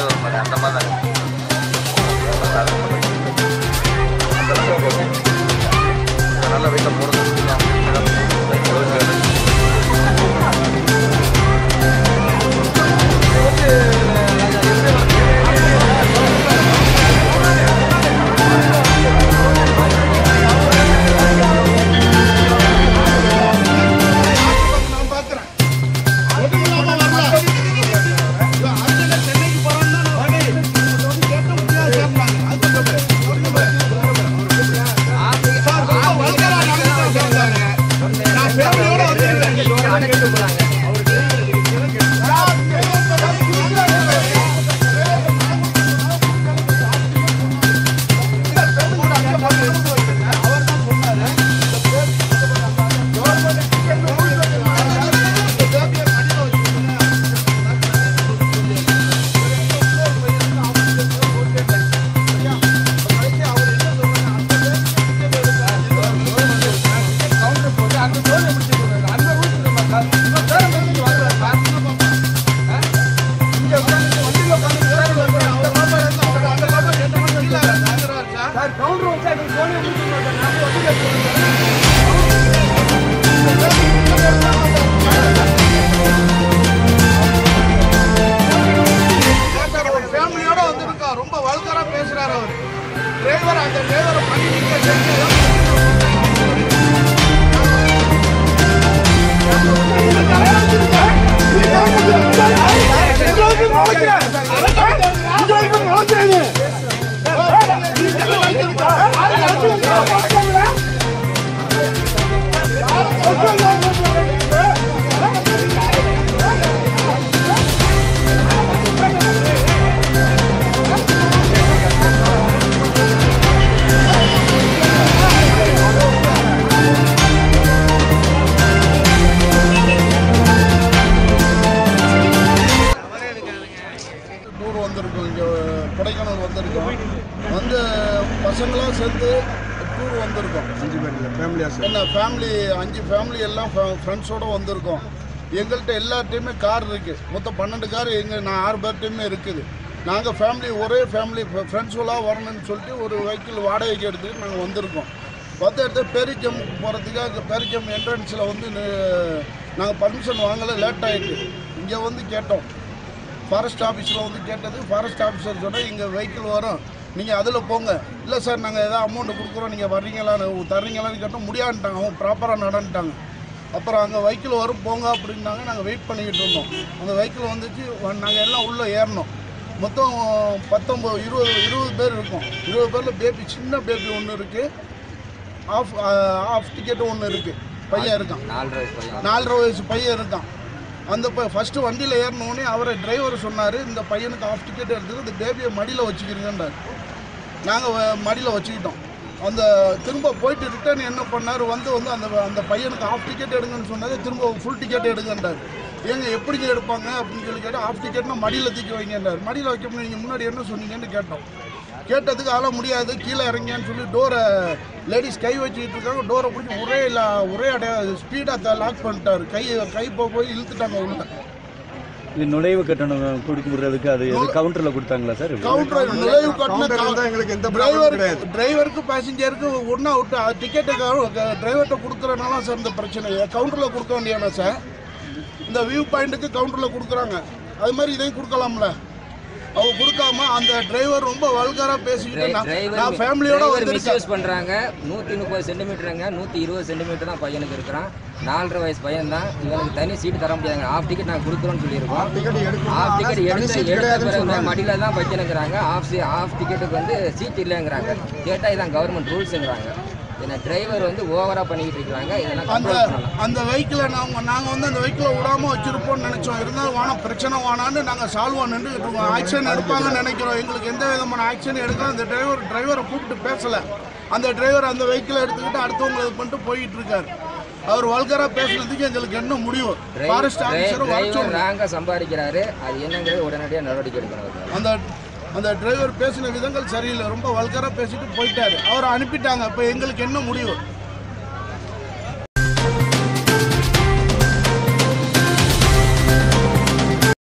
ஒரு மாதிரி அந்த மாதிரி தான் நல்லா வீட்டில் போகிறது நான் பார்க்கிறேன். ஒண்ணும் இல்லாம வரல. இவன் அர்ஜென்ட்டா சென்னைக்கு போறான்னா நான் வரேன். இவன் வந்து கேட்ட முடியாது கேட்பாங்க. அது சொல்லுங்க. சொல்லுங்க. சார், ரொம்ப வல்கரா நடந்துட்டாங்க சார். நான் ஃபேமிலியோட வந்திருக்கேன். சார், ஒரு ஃபேமிலியோட வந்திருக்கோம். ரொம்ப வல்கரா பேசுறாரு அவர் டிரைவர் அந்த டிரைவரை பண்ணி நீங்க செஞ்சு டூர் வந்திருக்கோம் இங்கே கொடைக்கானல் வந்திருக்கோம் வந்து பசங்களாம் சேர்ந்து டூர் வந்திருக்கோம் அஞ்சு பேர் இல்லை ஃபேமிலியாக என்ன ஃபேமிலி அஞ்சு ஃபேமிலி எல்லாம் ஃப்ரெண்ட்ஸோட வந்திருக்கோம் எங்கள்கிட்ட எல்லார்ட்டையுமே கார் இருக்குது மொத்தம் பன்னெண்டு கார் எங்கள் நான் ஆறு பேர்ட்டையுமே இருக்குது நாங்கள் ஃபேமிலி ஒரே ஃபேமிலி ஃப்ரெண்ட்ஸுகளாக வரணும்னு சொல்லிட்டு ஒரு வெஹிக்கிள் வாடகைக்கு எடுத்துட்டு நாங்கள் வந்திருக்கோம் வந்து எடுத்து பேரிக்கம் போகிறதுக்காக பேரிக்கம் என்ட்ரன்ஸில் வந்து நாங்கள் பர்மிஷன் வாங்கலை லேட் ஆகிட்டு இங்கே வந்து கேட்டோம் ஃபாரஸ்ட் ஆஃபீஸில் வந்து கேட்டது ஃபாரஸ்ட் ஆஃபீஸர் சொன்னால் இங்கே வெஹிக்கிள் வரும் நீங்கள் அதில் போங்க இல்லை சார் நாங்கள் எதாவது அமௌண்ட் கொடுக்குறோம் நீங்கள் வர்றீங்களான்னு தர்றீங்களான்னு கேட்டோம் முடியாதுட்டாங்க அவங்க ப்ராப்பராக நடந்துட்டாங்க அப்புறம் அங்கே வெஹிக்கிள் வரும் போங்க அப்படின்னாங்க நாங்கள் வெயிட் பண்ணிக்கிட்டு இருந்தோம் அந்த வெஹிக்கிள் வந்துச்சு நாங்கள் எல்லாம் உள்ளே ஏறினோம் மொத்தம் பத்தொம்பது இருபது இருபது பேர் இருக்கோம் இருபது பேரில் பேபி சின்ன பேபி ஒன்று இருக்குது ஆஃப் ஆஃப் டிக்கெட்டு ஒன்று இருக்குது பையன் இருக்கான் நாலரை வயசு பையன் நாலரை வயசு பையன் இருக்கான் அந்த ப ஃபஸ்ட்டு வண்டியில் ஏறினோடனே அவரை டிரைவர் சொன்னார் இந்த பையனுக்கு ஆஃப் டிக்கெட் எடுத்துட்டு இந்த பேபியை மடியில் வச்சுக்கிறீங்கன்றார் நாங்கள் மடியில் வச்சுக்கிட்டோம் அந்த திரும்ப போயிட்டு ரிட்டர்ன் என்ன பண்ணார் வந்து வந்து அந்த அந்த பையனுக்கு ஆஃப் டிக்கெட் எடுங்கன்னு சொன்னது திரும்ப ஃபுல் டிக்கெட் எடுங்கன்றார் ஏங்க எப்படிங்க எடுப்பாங்க அப்படின்னு சொல்லி கேட்டால் ஆஃப் டிக்கெட்னா மடியில் தூக்கி வைங்கன்றார் மடியில் வைக்க முடியும் நீங்கள் முன்னாடி என்ன சொன்னீங்கன்னு கேட்டோம் கேட்டதுக்கு ஆள முடியாது கீழே இறங்கியான்னு சொல்லி டோரை லேடிஸ் கை வச்சுக்கிட்டு இருக்காங்க டோரை பிடிச்சி ஒரே இல்லை ஒரே அடைய ஸ்பீடாக லாக் பண்ணிட்டாரு கை கை போ- போய் இழுத்துட்டாங்க உள்ள இது நுழைவு கட்டணம் கொடுக்குறதுக்கு அது எது கவுண்டரில் கொடுத்தாங்களா சார் கவுண்டர் நுழைவு கவுண்டர் இருந்தா கட்டணம் எங்களுக்கு எந்த ப்ராப்ளம் டிரைவர் கிடையாது டிரைவருக்கு பேசஞ்சருக்கு ஒன்றா விட்டு டிக்கெட்டு டிரைவர்கிட்ட கொடுக்குறனால சார் இந்த பிரச்சனை கவுண்டரில் கொடுக்க வேண்டியானா சார் இந்த வியூ பாயிண்ட்டுக்கு கவுண்டரில் கொடுக்குறாங்க அது மாதிரி இதையும் கொடுக்கலாம்ல அவங்க கொடுக்காம அந்த டிரைவர் ரொம்ப வல்கரா பேசிக்கிட்டு நான் நான் ஃபேமிலியோட வந்திருக்கேன் மிஸ்யூஸ் பண்றாங்க நூத்தி முப்பது சென்டிமீட்டருங்க நூத்தி இருபது சென்டிமீட்டர் தான் பையனுக்கு இருக்கிறான் நாலரை வயசு பையன் தான் இவனுக்கு தனி சீட் தர முடியாதுங்க ஆஃப் டிக்கெட் நாங்கள் கொடுக்குறோம்னு சொல்லியிருக்கோம் டிக்கெட் எடுக்கணும் ஆஃப் டிக்கெட் தனி எடுத்து சீட் எடுத்த கிடையாதுன்னு பிறகு சொல்றாங்க மடியில தான் வைக்கணுங்கிறாங்க ஆஃப் சி ஆஃப் டிக்கெட்டுக்கு வந்து சீட் இல்லைங்கிறாங்க கேட்டால் இதான் கவர்மெண்ட் ரூல்ஸுங்கிறாங்க ஏன்னா டிரைவர் வந்து ஓவரா பண்ணிக்கிட்டு இருக்காங்க இதெல்லாம் அந்த கண்ட்ரோல் பண்ணலாம் அந்த வெஹிக்கிளை நாங்கள் நாங்கள் வந்து அந்த வெஹிக்கிளை விடாம வச்சிருப்போம்னு நினைச்சோம் இருந்தாலும் வேணாம் பிரச்சனை வேணான்னு நாங்கள் சால்வாக நின்றுக்கிட்டு இருக்கோம் ஆக்ஷன் எடுப்பாங்கன்னு நினைக்கிறோம் எங்களுக்கு எந்த விதமான ஆக்ஷன் எடுக்கலாம் அந்த டிரைவர் டிரைவரை கூப்பிட்டு பேசலை அந்த டிரைவர் அந்த வெஹிக்கிளை எடுத்துக்கிட்டு அடுத்தவங்களை இது பண்ணிட்டு போயிட்டு இருக்காரு அவர் வல்கரா பேசுனதுக்கு எங்களுக்கு என்ன முடிவு ஃபாரஸ்ட் ஆஃபீஸரை வர டிரைவர் சொல்லுங்க ராங்க சம்பாதிக்கிறாரு அது என்னங்கிறது உடனடியாக நடவடிக்கை எடுக்கணும் அவருக்கு. அந்த அந்த டிரைவர் பேசின விதங்கள் சரியில்லை ரொம்ப வல்கரா பேசிட்டு போயிட்டாரு அவரை அனுப்பிட்டாங்க இப்போ எங்களுக்கு என்ன முடிவு